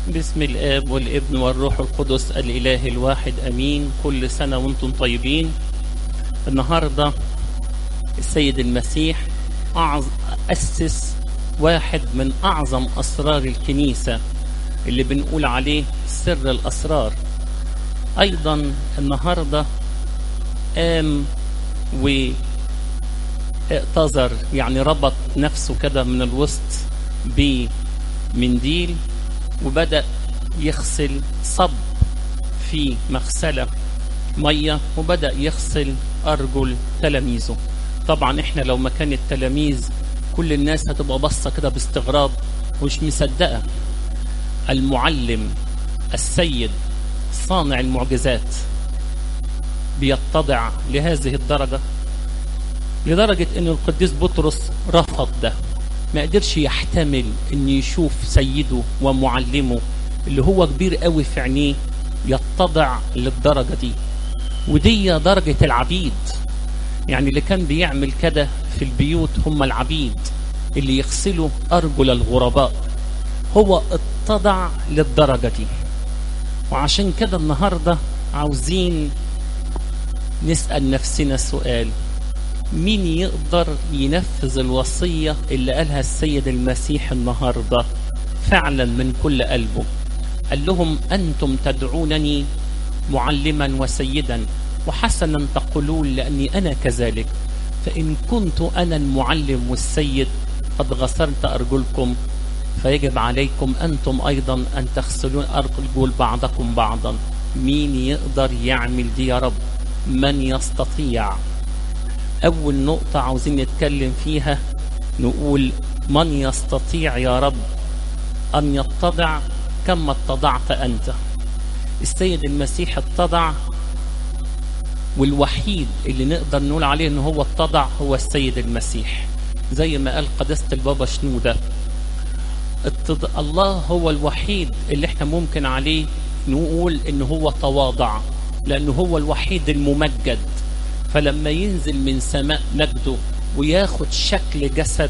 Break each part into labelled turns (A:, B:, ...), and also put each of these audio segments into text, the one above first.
A: باسم الآب والابن والروح القدس الإله الواحد أمين كل سنة وانتم طيبين النهاردة السيد المسيح أعظ... أسس واحد من أعظم أسرار الكنيسة اللي بنقول عليه سر الأسرار أيضا النهاردة قام واعتذر يعني ربط نفسه كده من الوسط بمنديل وبدأ يغسل صب في مغسلة مية وبدأ يغسل أرجل تلاميذه طبعا احنا لو مكان التلاميذ كل الناس هتبقى بصة كده باستغراب ومش مصدقة المعلم السيد صانع المعجزات بيتضع لهذه الدرجة لدرجة ان القديس بطرس رفض ده ما قدرش يحتمل ان يشوف سيده ومعلمه اللي هو كبير قوي في عينيه يتضع للدرجة دي ودي درجة العبيد يعني اللي كان بيعمل كده في البيوت هم العبيد اللي يغسلوا أرجل الغرباء هو اتضع للدرجة دي وعشان كده النهاردة عاوزين نسأل نفسنا سؤال مين يقدر ينفذ الوصية اللي قالها السيد المسيح النهاردة فعلا من كل قلبه قال لهم أنتم تدعونني معلما وسيدا وحسنا تقولون لأني أنا كذلك فإن كنت أنا المعلم والسيد قد غسلت أرجلكم فيجب عليكم أنتم أيضا أن تغسلون أرجل بعضكم بعضا مين يقدر يعمل دي يا رب من يستطيع أول نقطة عاوزين نتكلم فيها نقول من يستطيع يا رب أن يتضع كما اتضعت أنت السيد المسيح اتضع والوحيد اللي نقدر نقول عليه ان هو اتضع هو السيد المسيح زي ما قال قداسة البابا شنودة اتض... الله هو الوحيد اللي احنا ممكن عليه نقول ان هو تواضع لانه هو الوحيد الممجد فلما ينزل من سماء مجده وياخد شكل جسد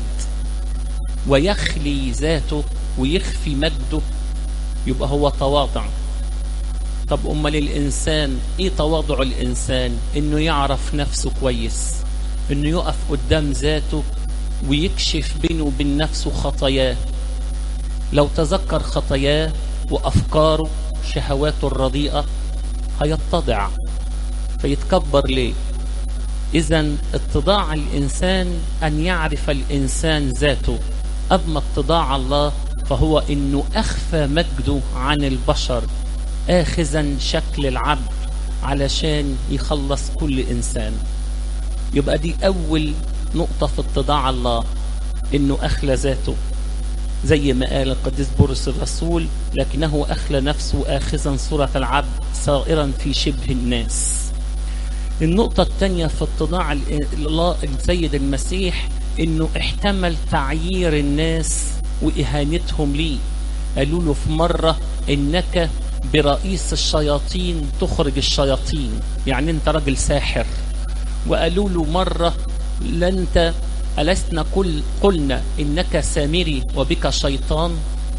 A: ويخلي ذاته ويخفي مجده يبقى هو تواضع طب امال الانسان ايه تواضع الانسان انه يعرف نفسه كويس انه يقف قدام ذاته ويكشف بينه وبين نفسه خطاياه لو تذكر خطاياه وافكاره شهواته الرديئه هيتضع فيتكبر ليه اذا اتضاع الانسان ان يعرف الانسان ذاته اما اتضاع الله فهو انه اخفى مجده عن البشر آخذا شكل العبد علشان يخلص كل إنسان يبقى دي أول نقطة في اتضاع الله إنه أخلى ذاته زي ما قال القديس بولس الرسول لكنه أخلى نفسه آخذا صورة العبد صائرا في شبه الناس النقطة الثانية في اتضاع الله السيد المسيح إنه احتمل تعيير الناس وإهانتهم ليه قالوا له في مرة إنك برئيس الشياطين تخرج الشياطين يعني انت راجل ساحر وقالوا له مرة لنت ألسنا كل قلنا إنك سامري وبك شيطان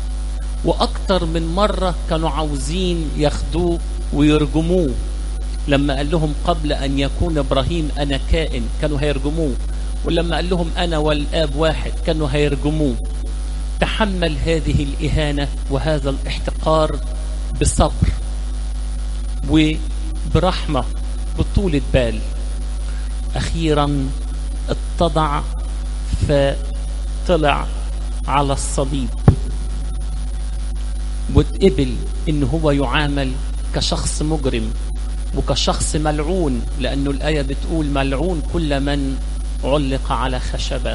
A: وأكتر من مرة كانوا عاوزين ياخدوه ويرجموه لما قال لهم قبل أن يكون إبراهيم أنا كائن كانوا هيرجموه ولما قال لهم أنا والآب واحد كانوا هيرجموه تحمل هذه الإهانة وهذا الاحتقار بصبر وبرحمة بطولة بال أخيرا اتضع فطلع على الصليب واتقبل ان هو يعامل كشخص مجرم وكشخص ملعون لأنه الآية بتقول ملعون كل من علق على خشبه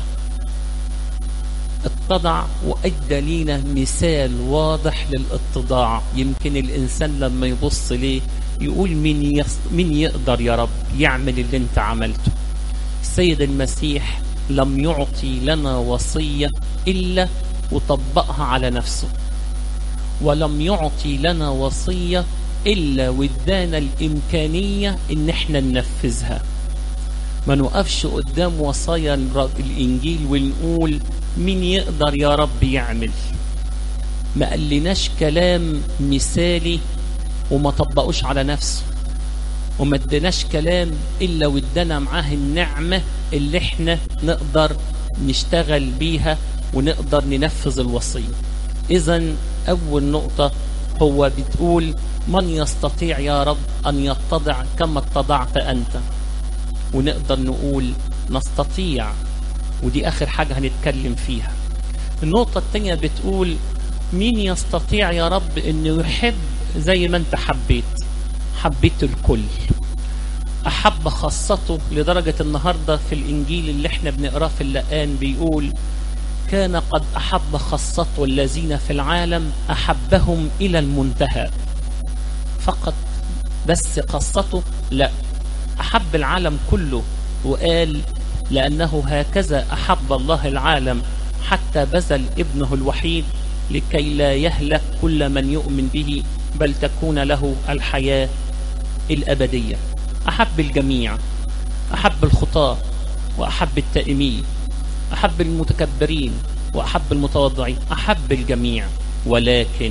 A: اتضع وأدى لينا مثال واضح للاتضاع يمكن الإنسان لما يبص ليه يقول مين, يص... مين يقدر يا رب يعمل اللي انت عملته السيد المسيح لم يعطي لنا وصية إلا وطبقها على نفسه ولم يعطي لنا وصية إلا وادانا الإمكانية إن احنا ننفذها ما نوقفش قدام وصايا الإنجيل ونقول مين يقدر يا رب يعمل ما قالناش كلام مثالي وما طبقوش على نفسه وما ادناش كلام الا وادانا معاه النعمه اللي احنا نقدر نشتغل بيها ونقدر ننفذ الوصيه اذا اول نقطه هو بتقول من يستطيع يا رب ان يتضع كما اتضعت انت ونقدر نقول نستطيع ودي اخر حاجه هنتكلم فيها النقطه الثانيه بتقول مين يستطيع يا رب انه يحب زي ما انت حبيت حبيت الكل أحب خاصته لدرجة النهاردة في الإنجيل اللي احنا بنقراه في اللقان بيقول كان قد أحب خاصته الذين في العالم أحبهم إلى المنتهى فقط بس خاصته لا أحب العالم كله وقال لأنه هكذا أحب الله العالم حتى بذل ابنه الوحيد لكي لا يهلك كل من يؤمن به بل تكون له الحياة الأبدية أحب الجميع أحب الخطاة وأحب التائمين أحب المتكبرين وأحب المتواضعين أحب الجميع ولكن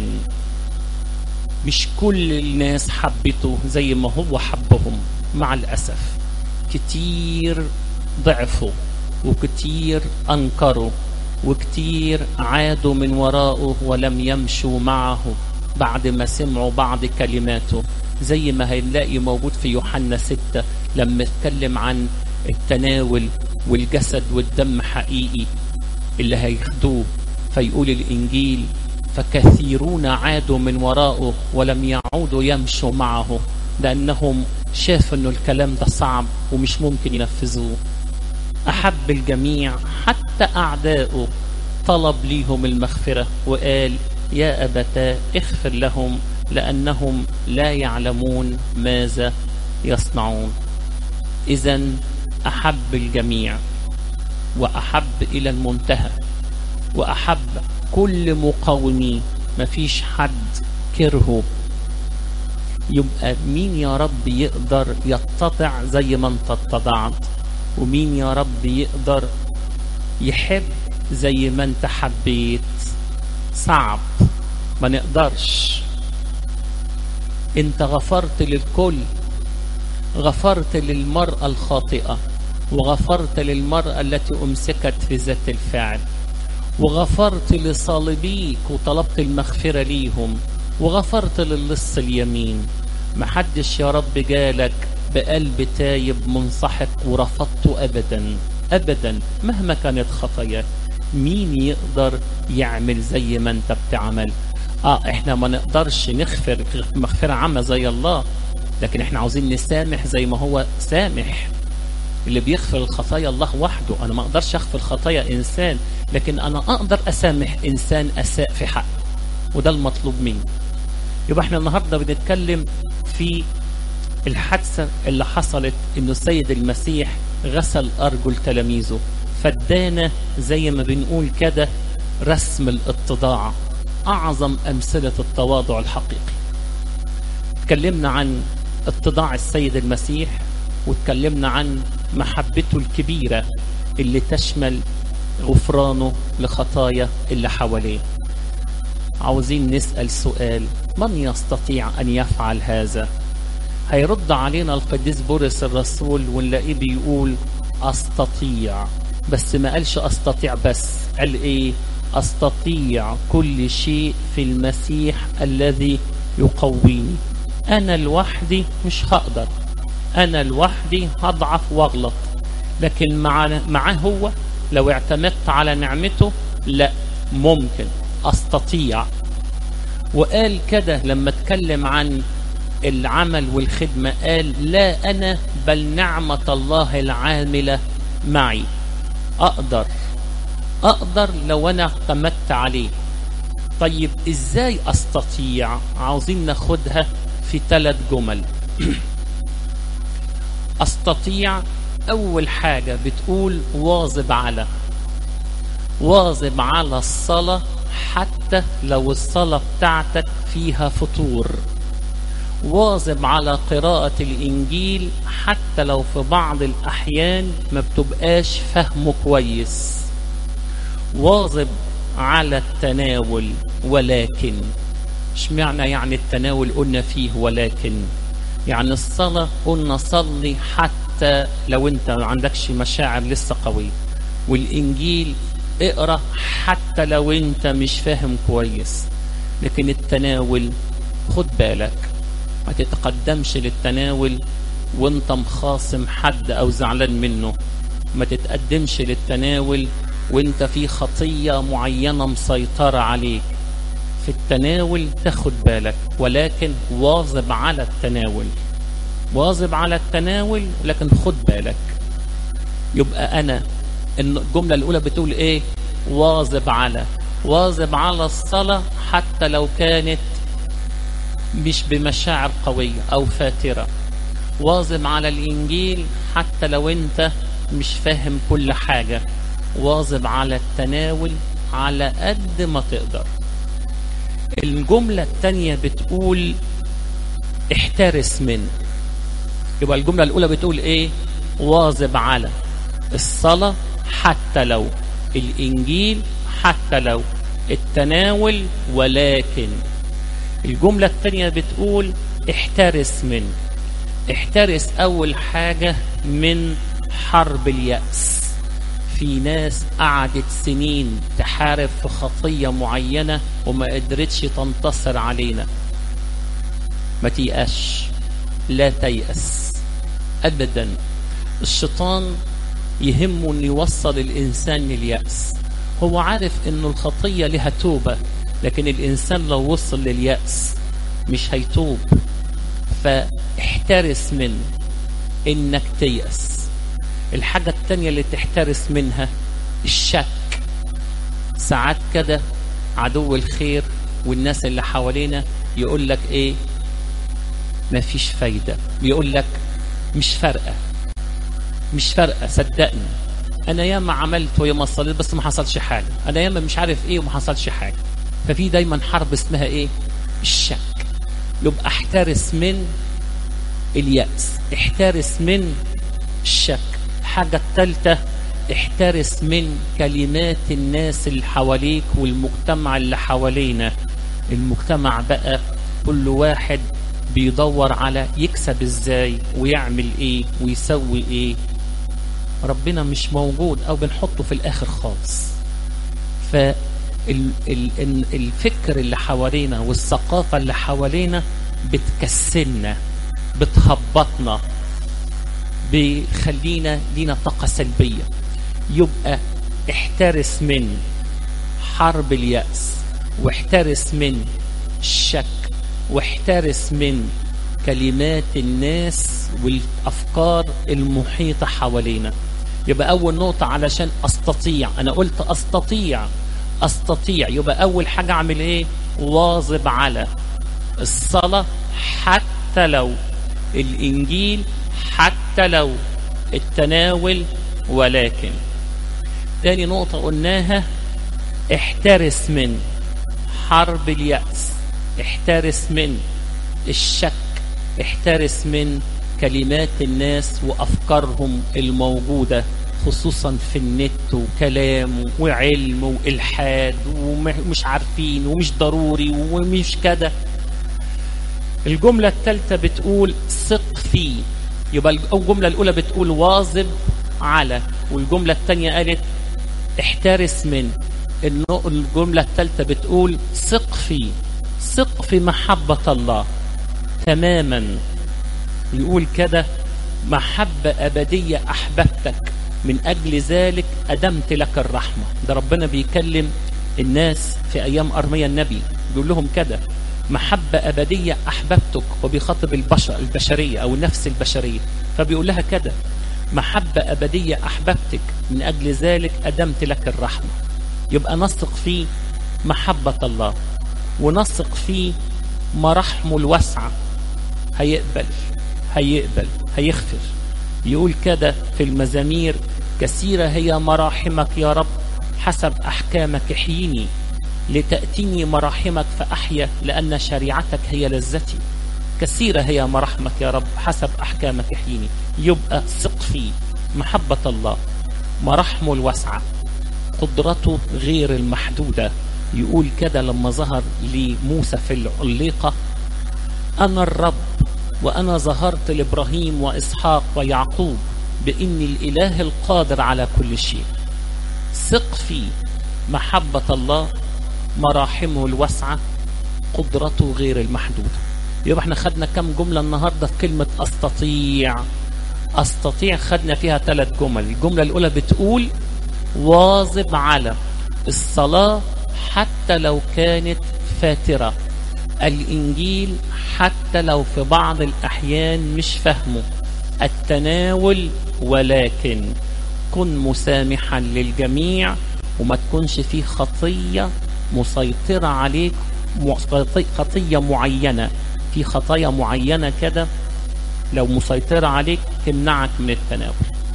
A: مش كل الناس حبته زي ما هو حبهم مع الأسف كتير ضعفوا وكتير أنكروا وكتير عادوا من وراءه ولم يمشوا معه بعد ما سمعوا بعض كلماته زي ما هنلاقي موجود في يوحنا ستة لما اتكلم عن التناول والجسد والدم حقيقي اللي هياخدوه فيقول الإنجيل فكثيرون عادوا من وراءه ولم يعودوا يمشوا معه لأنهم شافوا أنه الكلام ده صعب ومش ممكن ينفذوه أحب الجميع حتى أعداؤه طلب ليهم المغفرة وقال يا أبتاه اغفر لهم لأنهم لا يعلمون ماذا يصنعون إذا أحب الجميع وأحب إلى المنتهى وأحب كل مقاومين مفيش حد كرهه يبقى مين يا رب يقدر يتضع زي ما انت اتضعت ومين يا رب يقدر يحب زي ما انت حبيت صعب ما نقدرش انت غفرت للكل غفرت للمرأة الخاطئة وغفرت للمرأة التي أمسكت في ذات الفعل وغفرت لصالبيك وطلبت المغفرة ليهم وغفرت للص اليمين محدش يا رب جالك بقلب تايب منسحق ورفضته أبدا أبدا مهما كانت خطاياك مين يقدر يعمل زي ما انت بتعمل اه احنا ما نقدرش نغفر مغفرة عامة زي الله لكن احنا عاوزين نسامح زي ما هو سامح اللي بيغفر الخطايا الله وحده انا ما اقدرش اغفر خطايا انسان لكن انا اقدر اسامح انسان اساء في حق وده المطلوب مني يبقى احنا النهارده بنتكلم في الحادثه اللي حصلت انه السيد المسيح غسل ارجل تلاميذه فادانا زي ما بنقول كده رسم الاتضاع اعظم امثله التواضع الحقيقي اتكلمنا عن اتضاع السيد المسيح واتكلمنا عن محبته الكبيرة اللي تشمل غفرانه لخطايا اللي حواليه عاوزين نسأل سؤال من يستطيع أن يفعل هذا هيرد علينا القديس بولس الرسول ونلاقيه بيقول أستطيع بس ما قالش أستطيع بس قال إيه أستطيع كل شيء في المسيح الذي يقويني أنا لوحدي مش هقدر أنا لوحدي هضعف واغلط لكن مع معاه هو لو اعتمدت على نعمته لا ممكن أستطيع وقال كده لما اتكلم عن العمل والخدمة قال لا أنا بل نعمة الله العاملة معي أقدر أقدر لو أنا اعتمدت عليه طيب إزاي أستطيع عاوزين ناخدها في ثلاث جمل استطيع اول حاجه بتقول واظب على واظب على الصلاه حتى لو الصلاه بتاعتك فيها فطور واظب على قراءه الانجيل حتى لو في بعض الاحيان ما بتبقاش فهمه كويس واظب على التناول ولكن اشمعنى يعني التناول قلنا فيه ولكن يعني الصلاة قلنا صلي حتى لو انت ما عندكش مشاعر لسه قوية والإنجيل اقرأ حتى لو انت مش فاهم كويس لكن التناول خد بالك ما تتقدمش للتناول وانت مخاصم حد او زعلان منه ما تتقدمش للتناول وانت في خطية معينة مسيطرة عليك في التناول تاخد بالك ولكن واظب على التناول واظب على التناول لكن خد بالك يبقى انا الجملة الاولى بتقول ايه واظب على واظب على الصلاة حتى لو كانت مش بمشاعر قوية او فاترة واظب على الانجيل حتى لو انت مش فاهم كل حاجة واظب على التناول على قد ما تقدر الجملة التانية بتقول احترس من يبقى الجملة الأولى بتقول ايه واظب على الصلاة حتى لو الإنجيل حتى لو التناول ولكن الجملة التانية بتقول احترس من احترس أول حاجة من حرب اليأس في ناس قعدت سنين تحارب في خطية معينة وما قدرتش تنتصر علينا ما تيأس لا تيأس أبدا الشيطان يهمه أن يوصل الإنسان لليأس هو عارف أن الخطية لها توبة لكن الإنسان لو وصل لليأس مش هيتوب فاحترس من انك تيأس الحاجة التانية اللي تحترس منها الشك ساعات كده عدو الخير والناس اللي حوالينا يقول لك ايه مفيش فايدة بيقول لك مش فارقة مش فارقة صدقني انا ياما عملت وياما صليت بس ما حصلش حاجة انا ياما مش عارف ايه وما حصلش حاجة ففي دايما حرب اسمها ايه الشك يبقى احترس من اليأس احترس من الشك الحاجة الثالثة احترس من كلمات الناس اللي حواليك والمجتمع اللي حوالينا المجتمع بقى كل واحد بيدور على يكسب ازاي ويعمل ايه ويسوي ايه ربنا مش موجود او بنحطه في الاخر خالص فالفكر اللي حوالينا والثقافة اللي حوالينا بتكسلنا بتهبطنا بيخلينا لينا طاقة سلبية يبقى احترس من حرب اليأس واحترس من الشك واحترس من كلمات الناس والأفكار المحيطة حوالينا يبقى أول نقطة علشان أستطيع أنا قلت أستطيع أستطيع يبقى أول حاجة أعمل إيه واظب على الصلاة حتى لو الإنجيل حتى لو التناول ولكن تاني نقطة قلناها احترس من حرب اليأس احترس من الشك احترس من كلمات الناس وأفكارهم الموجودة خصوصا في النت وكلام وعلم وإلحاد ومش عارفين ومش ضروري ومش كده الجملة الثالثة بتقول ثق فيه يبقى الجملة الأولى بتقول واظب على والجملة الثانية قالت احترس من الجملة الثالثة بتقول ثق فيه ثق في محبة الله تماما يقول كده محبة أبدية أحببتك من أجل ذلك أدمت لك الرحمة ده ربنا بيكلم الناس في أيام أرميا النبي بيقول لهم كده محبة أبدية أحببتك وبيخاطب البشر البشرية أو النفس البشرية فبيقول لها كده محبة أبدية أحببتك من أجل ذلك أدمت لك الرحمة يبقى نثق في محبة الله ونثق في مراحمه الواسعة هيقبل هيقبل هيغفر يقول كده في المزامير كثيرة هي مراحمك يا رب حسب أحكامك احييني لتأتيني مراحمك فأحيا لأن شريعتك هي لذتي كثيرة هي مراحمك يا رب حسب أحكامك احييني يبقى ثق في محبة الله مراحمه الواسعة قدرته غير المحدودة يقول كده لما ظهر لموسى في العليقة أنا الرب وأنا ظهرت لإبراهيم وإسحاق ويعقوب بإني الإله القادر على كل شيء ثق في محبة الله مراحمه الواسعة قدرته غير المحدودة يبقى احنا خدنا كم جملة النهاردة في كلمة أستطيع أستطيع خدنا فيها ثلاث جمل الجملة الأولى بتقول واظب على الصلاة حتى لو كانت فاترة الإنجيل حتى لو في بعض الأحيان مش فهمه التناول ولكن كن مسامحا للجميع وما تكونش فيه خطية مسيطرة عليك خطية معينة في خطايا معينة كده لو مسيطرة عليك تمنعك من التناول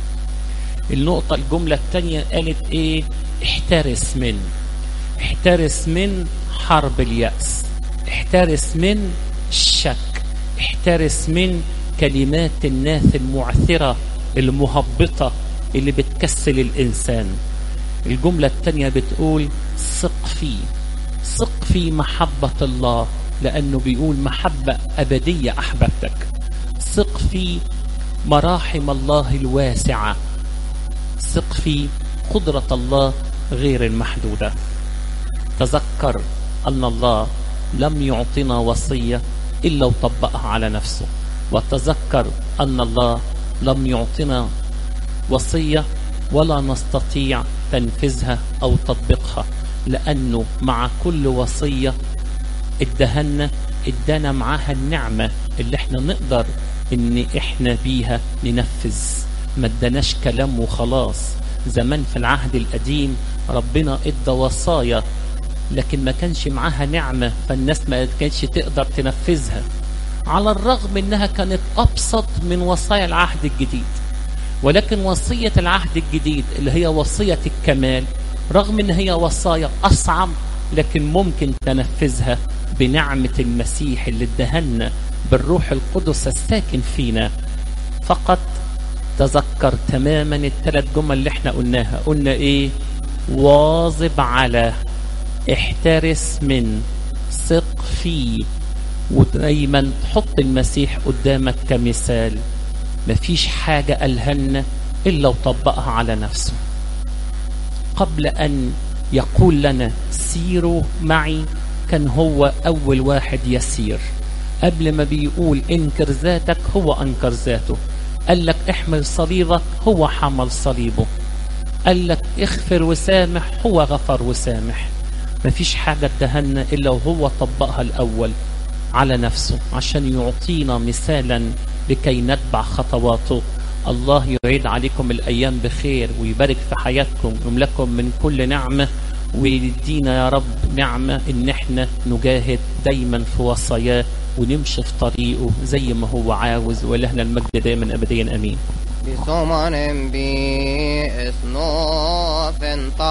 A: النقطة الجملة الثانية قالت ايه احترس من احترس من حرب اليأس احترس من الشك احترس من كلمات الناس المعثرة المهبطة اللي بتكسل الإنسان الجملة الثانية بتقول ثق فيه ثق في محبة الله لأنه بيقول محبة أبدية أحببتك ثق في مراحم الله الواسعة ثق في قدرة الله غير المحدودة تذكر أن الله لم يعطنا وصية إلا وطبقها على نفسه وتذكر أن الله لم يعطنا وصية ولا نستطيع تنفيذها أو تطبيقها لأنه مع كل وصية ادهنا ادانا معاها النعمة اللي احنا نقدر ان احنا بيها ننفذ ما اداناش كلام وخلاص زمان في العهد القديم ربنا ادى وصايا لكن ما كانش معاها نعمة فالناس ما كانتش تقدر تنفذها على الرغم انها كانت ابسط من وصايا العهد الجديد ولكن وصية العهد الجديد اللي هي وصية الكمال رغم ان هي وصايا اصعب لكن ممكن تنفذها بنعمة المسيح اللي ادهنا بالروح القدس الساكن فينا فقط تذكر تماما الثلاث جمل اللي احنا قلناها قلنا ايه واظب على احترس من ثق فيه ودايما تحط المسيح قدامك كمثال مفيش حاجة قالها إلا وطبقها على نفسه قبل أن يقول لنا سيروا معي كان هو أول واحد يسير قبل ما بيقول انكر ذاتك هو أنكر ذاته قال لك احمل صليبك هو حمل صليبه قال لك اغفر وسامح هو غفر وسامح مفيش حاجة ادهنا إلا وهو طبقها الأول على نفسه عشان يعطينا مثالا لكي نتبع خطواته الله يعيد عليكم الأيام بخير ويبارك في حياتكم ويملككم من كل نعمة ويدينا يا رب نعمة إن احنا نجاهد دايما في وصاياه ونمشي في طريقه زي ما هو عاوز ولهنا المجد دائما أبديا أمين
B: بصمان بإصناف